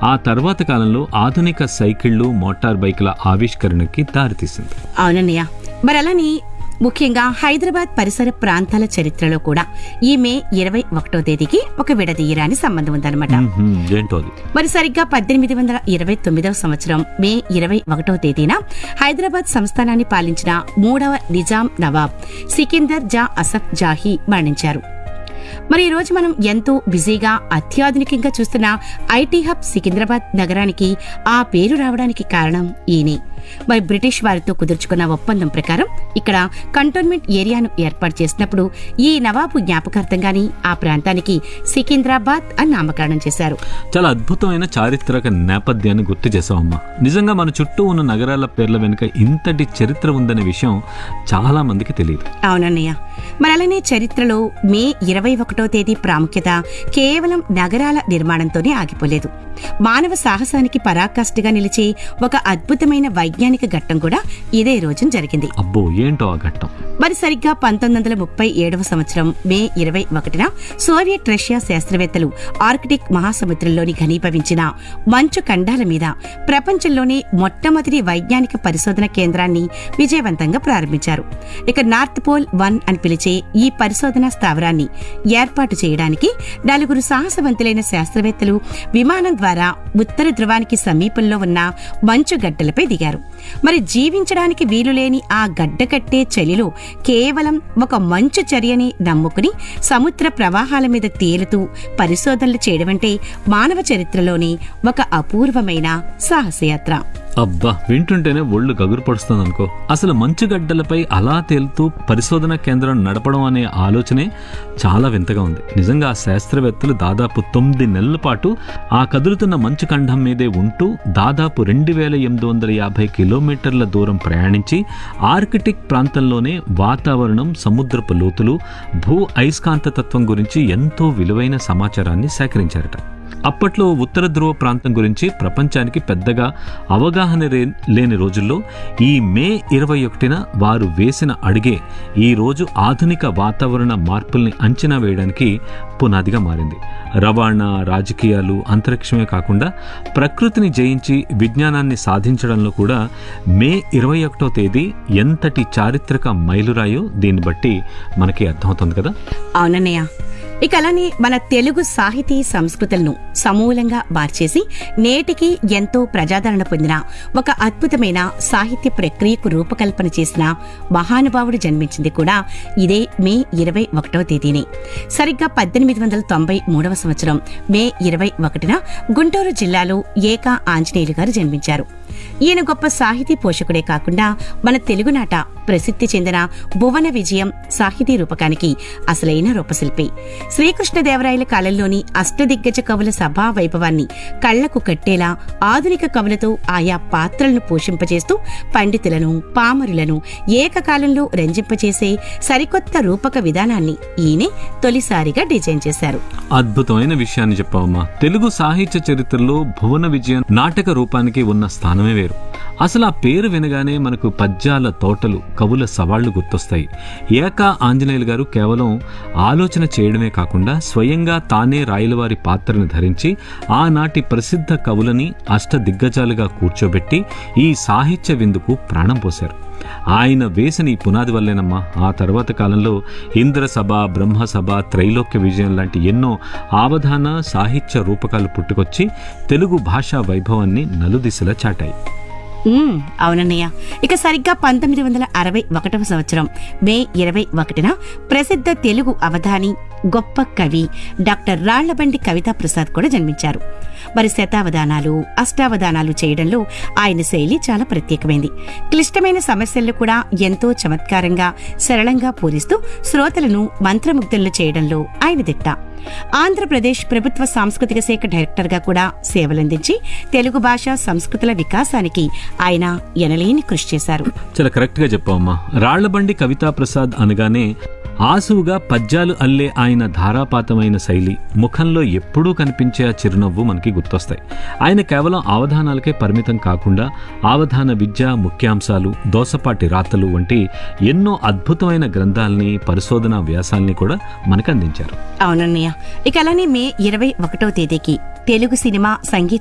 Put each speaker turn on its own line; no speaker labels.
ఆ తర్వాత కాలంలో ఆధునిక సైకిళ్లు మోటార్ బైకుల ఆవిష్కరణకి దారితీసింది
అవునన్నయ్య మరి అలానే ముఖ్యంగా హైదరాబాద్ పరిసర ప్రాంతాల చరిత్రలో కూడా ఈ మే ఇరవై ఒకటో తేదీకి ఒక విడదీయరాని సంబంధం ఉందన్నమాట
మ్హూ, ఏంటో అది
మరి సరిగ్గా పద్దెనిమిది వందల ఇరవై తొమ్మిదవ సంవత్సరం మే ఇరవై ఒకటో తేదీన హైదరాబాద్ సంస్థానాన్ని పాలించిన మూడవ నిజాం నవాబ్ సికిందర్ జా అసఫ్ జాహీ మరణించారు మరి ఈ రోజు మనం ఎంతో బిజీగా అత్యాధునికంగా చూస్తున్న ఐటీ హబ్ సికింద్రాబాద్ నగరానికి ఆ పేరు రావడానికి కారణం ఈయనే మరి బ్రిటిష్ వారితో కుదుర్చుకున్న ఒప్పందం ప్రకారం ఇక్కడ కంటోన్మెంట్ ఏరియాను ఏర్పాటు చేసినప్పుడు ఈ నవాబు జ్ఞాపకార్థంగాని ఆ ప్రాంతానికి సికింద్రాబాద్ అని నామకరణం చేశారు
చాలా అద్భుతమైన చారిత్రక నేపథ్యాన్ని గుర్తు చేసావమ్మా నిజంగా మన చుట్టూ ఉన్న నగరాల పేర్ల వెనుక ఇంతటి చరిత్ర ఉందనే విషయం చాలా మందికి తెలియదు
అవునన్నయ్య మరి అలానే చరిత్రలో మే ఇరవై ఒకటో తేదీ ప్రాముఖ్యత కేవలం నగరాల నిర్మాణంతోనే ఆగిపోలేదు మానవ సాహసానికి పరాకాష్ఠగా నిలిచే ఒక అద్భుతమైన వైజ్ఞానిక ఘట్టం కూడా ఇదే రోజున జరిగింది
అబ్బో ఏంటో ఆ ఘట్టం
మరి సరిగ్గా పంతొమ్మిది వందల ముప్పై ఏడవ సంవత్సరం మే ఇరవై ఒకటిన సోవియట్ రష్యా శాస్త్రవేత్తలు ఆర్కిటిక్ మహాసముద్రంలోని ఘనీభవించిన మంచు ఖండాల మీద ప్రపంచంలోనే మొట్టమొదటి వైజ్ఞానిక పరిశోధన కేంద్రాన్ని విజయవంతంగా ప్రారంభించారు ఇక నార్త్ పోల్ వన్ అని పిలిచే ఈ పరిశోధనా స్థావరాన్ని ఏర్పాటు చేయడానికి నలుగురు సాహసవంతులైన శాస్త్రవేత్తలు విమానం ద్వారా ఉత్తర ధ్రువానికి సమీపంలో ఉన్న మంచు గడ్డలపై దిగారు మరి జీవించడానికి వీలులేని ఆ గడ్డకట్టే చలిలో కేవలం ఒక మంచు చర్యని నమ్ముకుని సముద్ర ప్రవాహాల మీద తేలుతూ పరిశోధనలు చేయడమంటే మానవ చరిత్రలోని ఒక అపూర్వమైన సాహసయాత్ర
అబ్బా వింటుంటేనే ఒళ్ళు గగురు పడుస్తుంది అనుకో అసలు మంచుగడ్డలపై అలా తేలుతూ పరిశోధన కేంద్రం నడపడం అనే ఆలోచనే చాలా వింతగా ఉంది నిజంగా ఆ శాస్త్రవేత్తలు దాదాపు తొమ్మిది నెలల పాటు ఆ కదులుతున్న మంచు ఖండం మీదే ఉంటూ దాదాపు రెండు వేల ఎనిమిది వందల యాభై కిలోమీటర్ల దూరం ప్రయాణించి ఆర్కిటిక్ ప్రాంతంలోనే వాతావరణం సముద్రపు లోతులు భూ అయస్కాంత తత్వం గురించి ఎంతో విలువైన సమాచారాన్ని సేకరించారట అప్పట్లో ఉత్తర ధ్రువ ప్రాంతం గురించి ప్రపంచానికి పెద్దగా అవగాహన రే- లేని రోజుల్లో ఈ మే ఇరవై ఒకటిన వారు వేసిన అడిగే ఈ రోజు ఆధునిక వాతావరణ మార్పుల్ని అంచనా వేయడానికి పునాదిగా మారింది రవాణా రాజకీయాలు అంతరిక్షమే కాకుండా ప్రకృతిని జయించి విజ్ఞానాన్ని సాధించడంలో కూడా మే ఇరవై ఒకటో తేదీ ఎంతటి చారిత్రక మైలురాయో దీన్ని బట్టి మనకి అర్థమవుతుంది కదా
అవునన్నయ్య ఇక అలానే మన తెలుగు సాహితీ సంస్కృతులను సమూలంగా మార్చేసి నేటికి ఎంతో ప్రజాదరణ పొందిన ఒక అద్భుతమైన సాహిత్య ప్రక్రియకు రూపకల్పన చేసిన మహానుభావుడు జన్మించింది కూడా ఇదే మే ఇరవై ఒకటవ తేదీనే సరిగ్గా పద్దెనిమిది వందల తొంభై మూడవ సంవత్సరం మే ఇరవై ఒకటిన గుంటూరు జిల్లాలో ఏకా ఆంజనేయులు గారు జన్మించారు ఈయన గొప్ప సాహితీ పోషకుడే కాకుండా మన తెలుగునాట ప్రసిద్ధి చెందిన భువన విజయం సాహితీ రూపకానికి అసలైన రూపశిల్పి శ్రీకృష్ణదేవరాయల కాలంలోని అష్టదిగ్గజ కవుల సభా వైభవాన్ని కళ్లకు కట్టేలా ఆధునిక కవులతో ఆయా పాత్రలను పోషింపజేస్తూ పండితులను పామరులను ఏకకాలంలో రంజింపచేసే సరికొత్త రూపక విధానాన్ని ఈయనే తొలిసారిగా డిజైన్ చేశారు
అద్భుతమైన విషయాన్ని చెప్పావమ్మా తెలుగు సాహిత్య చరిత్రలో భువన విజయం నాటక రూపానికి ఉన్న స్థానమే వేరు అసలు ఆ పేరు వినగానే మనకు పద్యాల తోటలు కవుల సవాళ్లు గుర్తొస్తాయి ఏకా ఆంజనేయులు గారు కేవలం ఆలోచన చేయడమే కాకుండా స్వయంగా తానే రాయలవారి పాత్రను ధరించి ఆనాటి ప్రసిద్ధ కవులని అష్ట దిగ్గజాలుగా కూర్చోబెట్టి ఈ సాహిత్య విందుకు ప్రాణం పోశారు ఆయన వేసిన ఈ పునాది వల్లేనమ్మా ఆ తర్వాత కాలంలో ఇంద్రసభ బ్రహ్మసభ త్రైలోక్య విజయం లాంటి ఎన్నో ఆవధాన సాహిత్య రూపకాలు పుట్టుకొచ్చి తెలుగు భాషా వైభవాన్ని నలుదిశలా చాటాయి
ఉమ్, అవునన్నయ్య ఇక సరిగ్గా పంతొమ్మిది వందల అరవై ఒకటవ సంవత్సరం మే ఇరవై ఒకటిన ప్రసిద్ధ తెలుగు అవధాని గొప్ప కవి డాక్టర్ రాళ్లబండి కవితా ప్రసాద్ కూడా జన్మించారు మరి శతావధానాలు అష్టావధానాలు చేయడంలో ఆయన శైలి చాలా ప్రత్యేకమైంది క్లిష్టమైన సమస్యలను కూడా ఎంతో చమత్కారంగా సరళంగా పూరిస్తూ శ్రోతలను మంత్రముగ్ధులను చేయడంలో ఆయన దిట్ట ఆంధ్రప్రదేశ్ ప్రభుత్వ సాంస్కృతిక శాఖ డైరెక్టర్గా కూడా సేవలందించి తెలుగు భాష సంస్కృతుల వికాసానికి ఆయన ఎనలేని కృషి చేశారు
చాలా కరెక్ట్గా చెప్పావమ్మా రాళ్లబండి కవితా ప్రసాద్ అనగానే ఆసువుగా పద్యాలు అల్లే ఆయన ధారాపాతమైన శైలి ముఖంలో ఎప్పుడూ కనిపించే ఆ చిరునవ్వు మనకి గుర్తొస్తాయి ఆయన కేవలం అవధానాలకే పరిమితం కాకుండా అవధాన విద్య ముఖ్యాంశాలు దోసపాటి రాతలు వంటి ఎన్నో అద్భుతమైన గ్రంథాలని పరిశోధనా వ్యాసాల్ని కూడా మనకు అందించారు
అవునన్నయ్య ఇక అలానే మే ఇరవై ఒకటవ తేదీకి తెలుగు సినిమా సంగీత